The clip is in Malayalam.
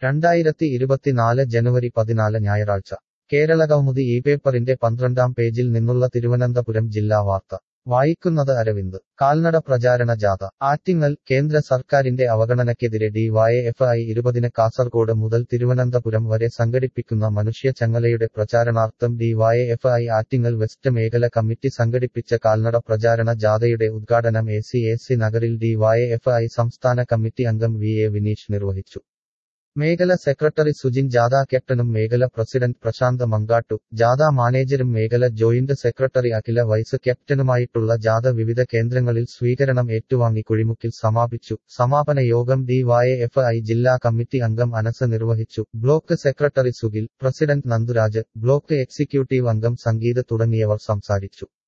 രണ്ടായിരത്തി ഇരുപത്തിനാല് ജനുവരി പതിനാല് ഞായറാഴ്ച കേരളകൗമുദി ഈ പേപ്പറിന്റെ പന്ത്രണ്ടാം പേജിൽ നിന്നുള്ള തിരുവനന്തപുരം ജില്ലാ വാർത്ത വായിക്കുന്നത് അരവിന്ദ് കാൽനട പ്രചാരണ ജാഥ ആറ്റിങ്ങൽ കേന്ദ്ര സർക്കാരിന്റെ അവഗണനയ്ക്കെതിരെ ഡിവൈഎഫ്ഐ ഇരുപതിന് കാസർഗോഡ് മുതൽ തിരുവനന്തപുരം വരെ സംഘടിപ്പിക്കുന്ന മനുഷ്യ ചങ്ങലയുടെ പ്രചാരണാർത്ഥം ഡിവൈഎഫ്ഐ ആറ്റിങ്ങൽ വെസ്റ്റ് മേഖല കമ്മിറ്റി സംഘടിപ്പിച്ച കാൽനട പ്രചാരണ ജാഥയുടെ ഉദ്ഘാടനം എ സി എ സി നഗറിൽ ഡിവൈഎഫ്ഐ സംസ്ഥാന കമ്മിറ്റി അംഗം വി എ വിനീഷ് നിർവഹിച്ചു മേഖല സെക്രട്ടറി സുജിൻ ജാഥ ക്യാപ്റ്റനും മേഖല പ്രസിഡന്റ് പ്രശാന്ത് മങ്കാട്ടു ജാഥ മാനേജരും മേഖല ജോയിന്റ് സെക്രട്ടറി അഖില വൈസ് ക്യാപ്റ്റനുമായിട്ടുള്ള ജാഥ വിവിധ കേന്ദ്രങ്ങളിൽ സ്വീകരണം ഏറ്റുവാങ്ങി കുഴിമുക്കിൽ സമാപിച്ചു സമാപന യോഗം ഡിവൈഎഫ്ഐ ജില്ലാ കമ്മിറ്റി അംഗം അനസ് നിർവഹിച്ചു block secretary Sugil president Nanduraj block executive അംഗം സംഗീത് തുടങ്ങിയവർ സംസാരിച്ചു